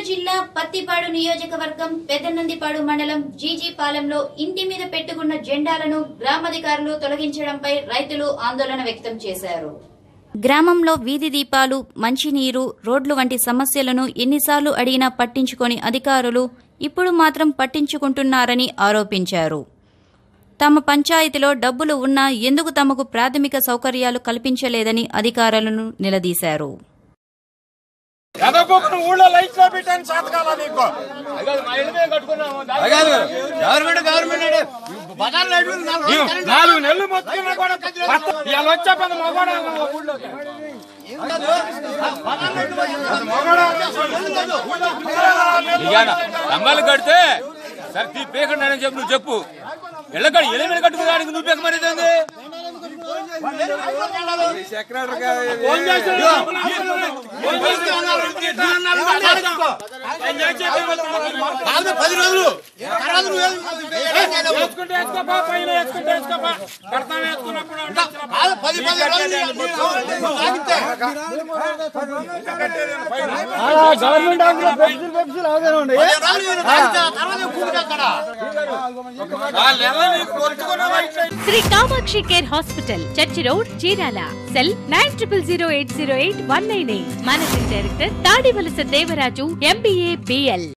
జిల్లా పత్తిపాడు నియోజకవర్గం పెదనందిపాడు మండలం జీజీపాలెంలో ఇంటి మీద పెట్టుకున్న జెండాలను గ్రామాధికారులు తొలగించడంపై రైతులు ఆందోళన వ్యక్తం చేశారు గ్రామంలో వీధి దీపాలు మంచినీరు రోడ్లు వంటి సమస్యలను ఎన్నిసార్లు అడిగినా పట్టించుకొని అధికారులు ఇప్పుడు మాత్రం పట్టించుకుంటున్నారని ఆరోపించారు తమ పంచాయతీలో డబ్బులు ఉన్నా ఎందుకు తమకు ప్రాథమిక సౌకర్యాలు కల్పించలేదని అధికారులను నిలదీశారు ఎదగొక్కును ఊళ్ళో లైట్ లో పెట్టాను సాతకాల నీకు గవర్నమెంట్ గవర్నమెంట్ బజార్ లైట్ ఉంది, నాలుగు నీవు రోజులు కరెంట్ నాలుగు నెలలు మొత్తుకున్నా కూడా పత్త- ఇవాళ వచ్చే పది మగవాడు ఊళ్ళోకి. మగవాడు ఇయ్యాల స్తంభాలు కడితే సరే తీ పీకండి అని చెప్పు నువ్వు చెప్పు ఎల్లకడి ఎలిమిని కట్టుకోవడానికి నువ్వు పీక మరి ఫోన్ చేసి ఫోన్ చేసి ఆయన చేసే నాలుగు పది రోజులు తర్వాత నువ్వు ఏం- ఏం చేయలేవు. వేసుకుంటే వేసుకోపా పైన వేసుకుంటే వేసుకోపా కడతాం వేసుకున్నప్పుడు అంటే కాదు, పది పది రోజులు నీ- నీ- నువ్వు తాగితే. పది రోజులు నేను తాగితే ఆ తర్వాత నేను కూలికి అక్కడ. ఆ నెల నీకు కొట్టుకున్నావా ఇట్లా? Shri Kamakshi care hospital church road Chirala cell nine triple zero eight zero eight one nine eight managing director Tadivalasa Devaraju MBA BL